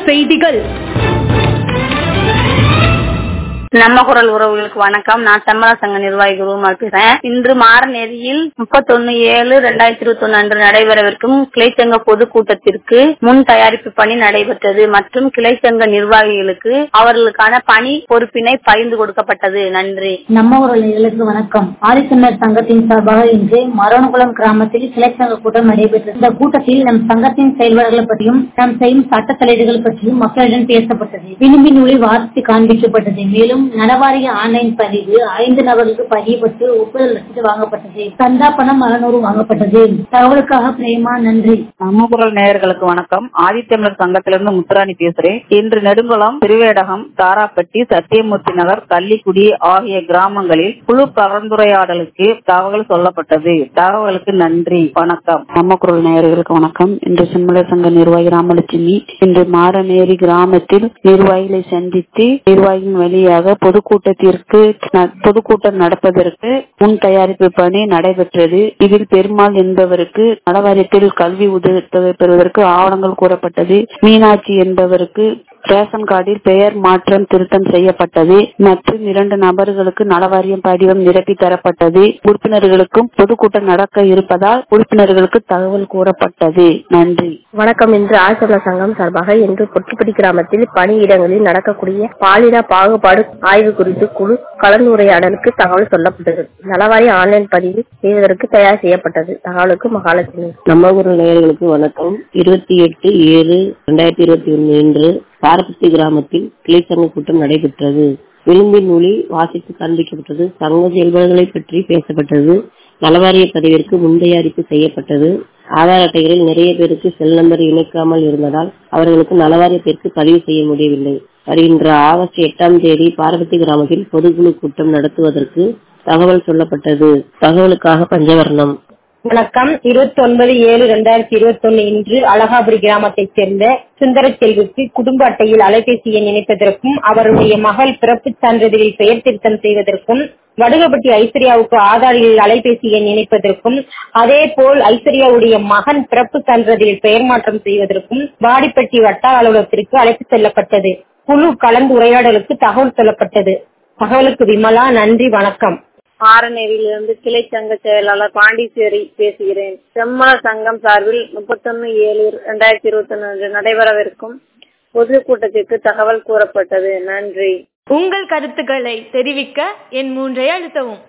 செய்திகள் நம்ம குரல் உறவுகளுக்கு வணக்கம் நான் செம்மலா சங்க நிர்வாகி குருமார் பேசுறேன் இன்று மாரநேரியில் முப்பத்தொன்னு ஏழு ரெண்டாயிரத்தி இருபத்தி ஒன்னு அன்று நடைபெறவிருக்கும் கிளைச்சங்க பொதுக்கூட்டத்திற்கு முன் தயாரிப்பு பணி நடைபெற்றது மற்றும் கிளைச்சங்க நிர்வாகிகளுக்கு அவர்களுக்கான பணி பொறுப்பினை பகிர்ந்து கொடுக்கப்பட்டது நன்றி நம்ம ஒரு நிகழ்ச்சிக்கு வணக்கம் ஆதித்தமிழர் சங்கத்தின் சார்பாக இன்று மரணகுளம் கிராமத்தில் கிளைச்சங்க கூட்டம் நடைபெற்றது இந்த கூட்டத்தில் நம் சங்கத்தின் செயல்பாடுகள் பற்றியும் நாம் செய்யும் சட்ட தலைவர்கள் பற்றியும் மக்களிடம் பேசப்பட்டது விளிம்பின் ஒளி வாசித்து காண்பிக்கப்பட்டது மேலும் நலவாரிய ஆன்லைன் பதிவு ஐந்து நபர்களுக்கு பதியப்பட்டு ஒப்புதல் ரசீது வாங்கப்பட்டது சந்தா பணம் அறுநூறு வாங்கப்பட்டது தகவலுக்காக பிரேமா நன்றி நம்ம குரல் நேயர்களுக்கு வணக்கம் ஆதித்தமிழர் சங்கத்திலிருந்து முத்துராணி பேசுறேன் இன்று நெடுங்குளம் திருவேடகம் தாராப்பட்டி சத்தியமூர்த்தி நகர் கள்ளிக்குடி ஆகிய கிராமங்களில் குழு கலந்துரையாடலுக்கு தகவல் சொல்லப்பட்டது தகவலுக்கு நன்றி வணக்கம் நம்ம குரல் நேயர்களுக்கு வணக்கம் இன்று செம்மலர் சங்க நிர்வாகி ராமலட்சுமி இன்று மாரநேரி கிராமத்தில் நிர்வாகிகளை சந்தித்து நிர்வாகியின் வழியாக பொதுக்கூட்டத்திற்கு ந- பொதுக்கூட்டம் நடப்பதற்கு முன் தயாரிப்பு பணி நடைபெற்றது இதில் பெருமாள் என்பவருக்கு நலவாரியத்தில் கல்வி உதவி பெறுவதற்கு ஆவணங்கள் கூறப்பட்டது மீனாட்சி என்பவருக்கு ரேஷன் கார்டில் பெயர் மாற்றம் திருத்தம் செய்யப்பட்டது மற்றும் இரண்டு நபர்களுக்கு நலவாரியம் படிவம் நிரப்பி தரப்பட்டது உறுப்பினர்களுக்கும் பொதுக்கூட்டம் நடக்க இருப்பதால் உறுப்பினர்களுக்கு தகவல் கூறப்பட்டது நன்றி வணக்கம் இன்று ஆசிரியர் சங்கம் சார்பாக இன்று பொட்டுப்பட்டி கிராமத்தில் பணியிடங்களில் நடக்கக்கூடிய பாலின பாகுபாடு ஆய்வு குறித்து குழு கலந்துரையாடலுக்கு தகவல் சொல்லப்பட்டது நலவாரி ஆன்லைன் பதிவு செய்வதற்கு தயார் செய்யப்பட்டது தகவலுக்கு மகாலட்சுமி நம்ம ஊர் நேயர்களுக்கு வணக்கம் இருபத்தி எட்டு ஏழு ரெண்டாயிரத்தி இருபத்தி ஒன்னு இன்று பாரபத்தி கிராமத்தில் கிளைச்சங்க கூட்டம் நடைபெற்றது விளிம்பின் ஒளி வாசித்து காண்பிக்கப்பட்டது சங்க செயல்பாடுகளை பற்றி பேசப்பட்டது நலவாரிய பதிவிற்கு முன்தயாரிப்பு செய்யப்பட்டது ஆதார் அட்டைகளில் நிறைய பேருக்கு செல் நம்பர் இணைக்காமல் இருந்ததால் அவர்களுக்கு நலவாரியத்திற்கு பதிவு செய்ய முடியவில்லை வருகின்ற ஆகஸ்ட் எட்டாம் தேதி பார்வதி கிராமத்தில் பொதுக்குழு கூட்டம் நடத்துவதற்கு தகவல் சொல்லப்பட்டது தகவலுக்காக பஞ்சவர்ணம் வணக்கம் இருபத்தி ஒன்பது ஏழு ரெண்டாயிரத்தி இருபத்தி ஒன்னு இன்று அழகாபுரி கிராமத்தைச் சேர்ந்த சுந்தர செல்விக்கு குடும்ப அட்டையில் அலைபேசி எண் இணைப்பதற்கும் அவருடைய மகள் பிறப்புச் சான்றிதழில் பெயர் திருத்தம் செய்வதற்கும் வடுகப்பட்டி ஐஸ்வர்யாவுக்கு ஆதாரில் அலைபேசி எண் இணைப்பதற்கும் அதே போல் ஐஸ்வர்யாவுடைய மகன் பிறப்பு சான்றிதழில் பெயர் மாற்றம் செய்வதற்கும் வாடிப்பட்டி வட்டார அலுவலகத்திற்கு அழைத்து செல்லப்பட்டது குழு கலந்து உரையாடலுக்கு தகவல் சொல்லப்பட்டது தகவலுக்கு விமலா நன்றி வணக்கம் ஆரநேரியிலிருந்து கிளை சங்க செயலாளர் பாண்டிச்சேரி பேசுகிறேன் செம்மல சங்கம் சார்பில் முப்பத்தொன்னு ஏழு ரெண்டாயிரத்தி இருபத்தி ஒன்னு அன்று நடைபெறவிருக்கும் பொதுக்கூட்டத்திற்கு தகவல் கூறப்பட்டது நன்றி உங்கள் கருத்துக்களை தெரிவிக்க என் மூன்றை அழுத்தவும்